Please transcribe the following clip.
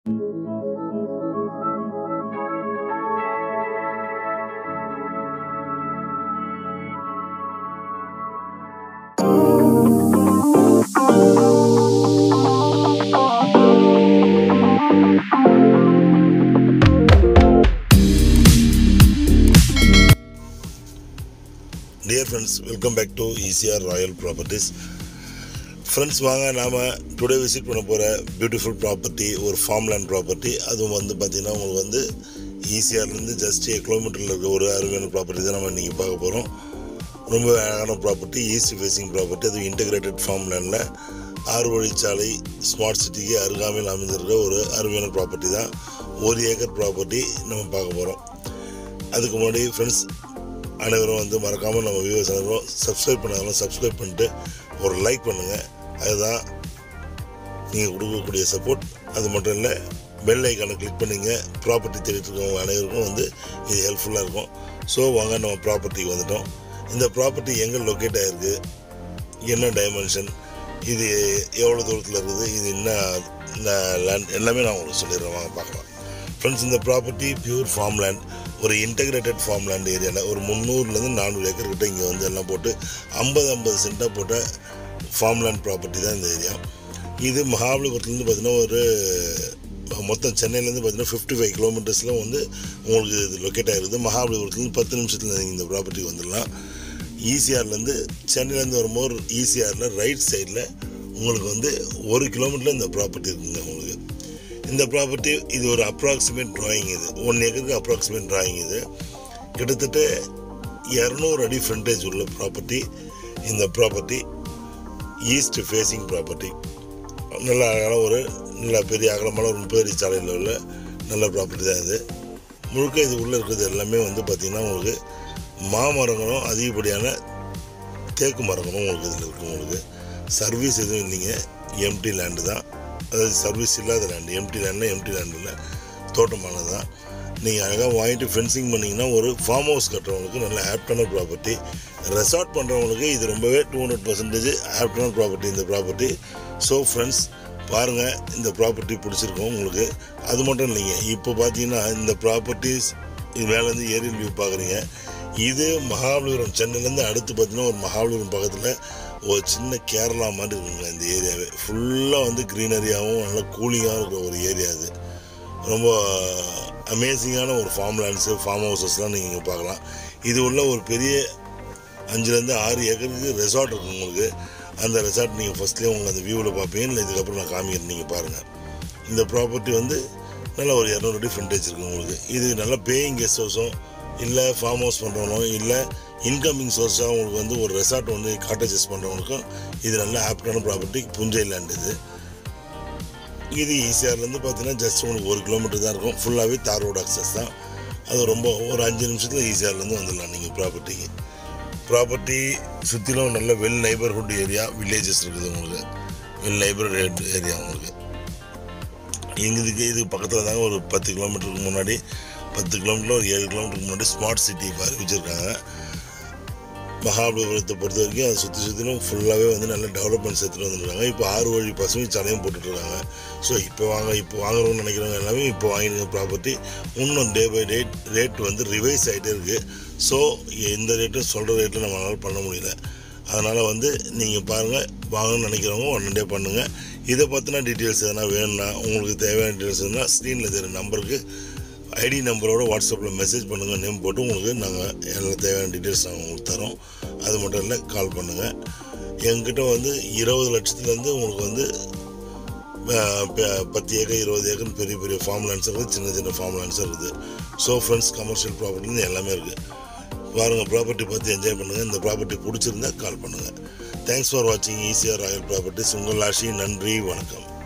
dear friends welcome back to ECR royal properties friends வாங்க நாம் today visit பண்ண போகிற பியூட்டிஃபுல் ப்ராப்பர்ட்டி ஒரு ஃபார்ம் லேண்ட் ப்ராப்பர்ட்டி அதுவும் வந்து பார்த்திங்கன்னா உங்களுக்கு வந்து ஈசிஆர்லேருந்து ஜஸ்ட் ஏ கிலோமீட்டரில் இருக்க ஒரு அருமையான ப்ராப்பர்ட்டி தான் நம்ம இன்றைக்கி பார்க்க போகிறோம் ரொம்ப அழகான ப்ராப்பர்ட்டி ஈஸ்ட் ஃபேசிங் ப்ராப்பர்ட்டி அதுவும் இன்டகிரேட்டட் ஃபார்ம் லேண்டில் ஆறு வழிச்சாலை ஸ்மார்ட் சிட்டிக்கு அருகாமையில் அமைந்திருக்க ஒரு அருமையான ப்ராப்பர்ட்டி தான் ஒரு ஏக்கர் ப்ராப்பர்ட்டி நம்ம பார்க்க போகிறோம் அதுக்கு முன்னாடி ஃப்ரெண்ட்ஸ் அனைவரும் வந்து மறக்காமல் நம்ம வியூவர்ஸ் அனைவரும் சப்ஸ்கிரைப் பண்ணாலும் சப்ஸ்கிரைப் பண்ணிட்டு ஒரு லைக் பண்ணுங்கள் அதுதான் நீங்கள் கொடுக்கக்கூடிய சப்போர்ட் அது மட்டும் இல்லை பெல் ஐக்கானை கிளிக் பண்ணிங்க ப்ராப்பர்ட்டி தேடிட்டு இருக்கவங்க அனைவருக்கும் வந்து இது ஹெல்ப்ஃபுல்லாக இருக்கும் ஸோ வாங்க நம்ம ப்ராப்பர்ட்டிக்கு வந்துட்டோம் இந்த ப்ராப்பர்ட்டி எங்கே லொக்கேட் ஆகிருக்கு என்ன டைமென்ஷன் இது எவ்வளோ தூரத்தில் இருக்குது இது என்ன லேண்ட் எல்லாமே நான் உங்களுக்கு சொல்லிடுறேன் வாங்க பார்க்கலாம் ஃப்ரெண்ட்ஸ் இந்த ப்ராப்பர்ட்டி பியூர் ஃபார்ம் லேண்ட் ஒரு இன்டகிரேட்டட் ஃபார்ம் லேண்ட் ஏரியாவில் ஒரு முந்நூறுலேருந்து நானூறு ஏக்கர் கிட்ட இங்கே வந்து எல்லாம் போட்டு ஐம்பது ஐம்பது சென்ட்டாக போட்ட ஃபார்ம் லேண்ட் ப்ராப்பர்ட்டி தான் இந்த ஏரியா இது மகாபலிபுரத்துலேருந்து பார்த்தீங்கன்னா ஒரு மொத்தம் சென்னையிலேருந்து பார்த்தீங்கன்னா ஃபிஃப்டி ஃபைவ் கிலோமீட்டர்ஸில் வந்து உங்களுக்கு இது லொக்கேட் ஆகிருக்குது மகாபலிபுரத்துலேருந்து பத்து நிமிஷத்தில் நீங்கள் இந்த ப்ராப்பர்ட்டிக்கு வந்துடலாம் ஈசிஆர்லேருந்து சென்னையிலேருந்து வரும்போது ஈசிஆரில் ரைட் சைடில் உங்களுக்கு வந்து ஒரு கிலோமீட்டரில் இந்த ப்ராப்பர்ட்டி இருக்குங்க உங்களுக்கு இந்த ப்ராப்பர்ட்டி இது ஒரு அப்ராக்சிமேட் ட்ராயிங் இது ஒன் ஏக்கருக்கு அப்ராக்சிமேட் ட்ராயிங் இது கிட்டத்தட்ட இரநூறு அடி ஃப்ரண்டேஜ் உள்ள ப்ராப்பர்ட்டி இந்த ப்ராப்பர்ட்டி ஈஸ்ட் ஃபேஸிங் ப்ராப்பர்ட்டி நல்ல அழகான ஒரு நல்ல பெரிய அகலமான ஒரு முப்பது அடி சாலையில் உள்ள நல்ல ப்ராப்பர்ட்டி தான் இது முழுக்க இது உள்ளே இருக்கிறது எல்லாமே வந்து பார்த்திங்கன்னா உங்களுக்கு மாமரங்களும் அதிகப்படியான தேக்கு மரங்களும் உங்களுக்கு இதில் இருக்கும் உங்களுக்கு சர்வீஸ் எதுவும் இல்லைங்க எம்டி லேண்டு தான் அதாவது சர்வீஸ் இல்லாத லேண்டு எம்டி லேண்டில் எம்டி லேண்டில் தோட்டமானது தான் நீங்கள் அழகாக வாங்கிட்டு ஃபென்சிங் பண்ணிங்கன்னா ஒரு ஃபார்ம் ஹவுஸ் கட்டுறவங்களுக்கு நல்ல ஆப்டான ப்ராப்பர்ட்டி ரெசார்ட் பண்ணுறவங்களுக்கு இது ரொம்பவே டூ ஹண்ட்ரட் பர்சன்டேஜ் ஆப்டான ப்ராப்பர்ட்டி இந்த ப்ராப்பர்ட்டி ஸோ ஃப்ரெண்ட்ஸ் பாருங்கள் இந்த ப்ராப்பர்ட்டி பிடிச்சிருக்கோம் உங்களுக்கு அது மட்டும் இல்லைங்க இப்போ பார்த்தீங்கன்னா இந்த ப்ராப்பர்ட்டிஸ் இது மேலேருந்து ஏரியல் வியூ பார்க்குறீங்க இது மகாபலிபுரம் சென்னையிலேருந்து அடுத்து பார்த்தீங்கன்னா ஒரு மகாபலிபுரம் பக்கத்தில் ஒரு சின்ன கேரளா மாதிரி இருக்குங்க இந்த ஏரியாவே ஃபுல்லாக வந்து க்ரீனரியாகவும் நல்லா கூலிங்காகவும் இருக்கிற ஒரு ஏரியா அது ரொம்ப அமேசிங்கான ஒரு ஃபார்ம் லேண்ட்ஸு ஃபார்ம் ஹவுசஸ்லாம் நீங்கள் இங்கே பார்க்கலாம் இது உள்ள ஒரு பெரிய அஞ்சுலேருந்து ஆறு ஏக்கருக்கு ரெசார்ட் இருக்குது உங்களுக்கு அந்த ரெசார்ட் நீங்கள் ஃபஸ்ட்லேயே உங்களுக்கு அந்த வியூவில் பார்ப்பீங்க இல்லை இதுக்கப்புறம் நான் காமிக்கிறேன் நீங்கள் பாருங்கள் இந்த ப்ராப்பர்ட்டி வந்து நல்ல ஒரு இரநூறு அடி ஃப்ரண்டேஜ் இருக்குது உங்களுக்கு இது நல்ல பேயிங் கெஸ்ட் ஹவுஸும் இல்லை ஃபார்ம் ஹவுஸ் பண்ணுறவங்களும் இல்லை இன்கமிங் சோர்ஸாக உங்களுக்கு வந்து ஒரு ரெசார்ட் வந்து காட்டேஜஸ் பண்ணுறவங்களுக்கும் இது நல்ல ஆப்டான ப்ராப்பர்ட்டி புஞ்சை லேண்ட் இது இது ஈசிஆர்லேருந்து பார்த்தீங்கன்னா ஜஸ்ட் உங்களுக்கு ஒரு கிலோமீட்டர் தான் இருக்கும் ஃபுல்லாகவே தார் ரோடு அக்சஸ் தான் அது ரொம்ப ஒரு அஞ்சு நிமிஷத்தில் ஈசிஆர்லேருந்து வந்துடலாம் நீங்கள் ப்ராப்பர்ட்டிக்கு ப்ராப்பர்ட்டி சுற்றிலும் நல்ல வெல் நைபர்ஹுட் ஏரியா வில்லேஜஸ் இருக்குது உங்களுக்கு வெல் நைபர்ஹுட் ஏரியா உங்களுக்கு எங்களுக்கு இது பக்கத்தில் தாங்க ஒரு பத்து கிலோமீட்டருக்கு முன்னாடி பத்து கிலோமீட்டர் ஒரு ஏழு கிலோமீட்டருக்கு முன்னாடி ஸ்மார்ட் சிட்டி இப்போ அறிவிச்சிருக்காங்க மகாபலிபுரத்தை பொறுத்த வரைக்கும் அதை சுற்றி சுற்றிலும் ஃபுல்லாகவே வந்து நல்ல டெவலப்மெண்ட்ஸ் எடுத்துகிட்டு வந்துருக்காங்க இப்போ ஆறு வழி பசுமை சாலையும் போட்டுட்ருக்காங்க ஸோ இப்போ வாங்க இப்போ வாங்குறோம்னு நினைக்கிறவங்க எல்லாமே இப்போ வாங்கிடுங்க ப்ராப்பர்ட்டி இன்னும் டே பை டே ரேட் வந்து ரிவைஸ் ஆகிட்டே இருக்குது ஸோ எந்த ரேட்டும் சொல்கிற ரேட்டில் நம்மளால் பண்ண முடியல அதனால் வந்து நீங்கள் பாருங்கள் வாங்கணும்னு நினைக்கிறவங்க உடனே பண்ணுங்கள் இதை பற்றின டீட்டெயில்ஸ் எதனா வேணும்னா உங்களுக்கு தேவையான டீட்டெயில்ஸ் எதுனா ஸ்க்ரீனில் தெரியும் நம்பருக்கு ஐடி நம்பரோட வாட்ஸ்அப்பில் மெசேஜ் பண்ணுங்கள் நேம் போட்டு உங்களுக்கு நாங்கள் எல்லா தேவையான டீட்டெயில்ஸ் நாங்கள் உங்களுக்கு தரோம் அது மட்டும் இல்லை கால் பண்ணுங்கள் எங்கிட்ட வந்து இருபது லட்சத்துலேருந்து உங்களுக்கு வந்து பத்து ஏக்கர் இருபது ஏக்கர் பெரிய பெரிய ஃபார்ம் லேண்ட்ஸ் இருக்குது சின்ன சின்ன ஃபார்ம் லேண்ட்ஸ் இருக்குது ஸோ ஃப்ரெண்ட்ஸ் கமர்ஷியல் ப்ராப்பர்ட்டிலேருந்து எல்லாமே இருக்குது பாருங்கள் ப்ராப்பர்ட்டி பார்த்து என்ஜாய் பண்ணுங்கள் இந்த ப்ராப்பர்ட்டி பிடிச்சிருந்தா கால் பண்ணுங்கள் தேங்க்ஸ் ஃபார் வாட்சிங் ஈஸியாக ராயல் ப்ராப்பர்ட்டிஸ் உங்கள் ஆஷி நன்றி வணக்கம்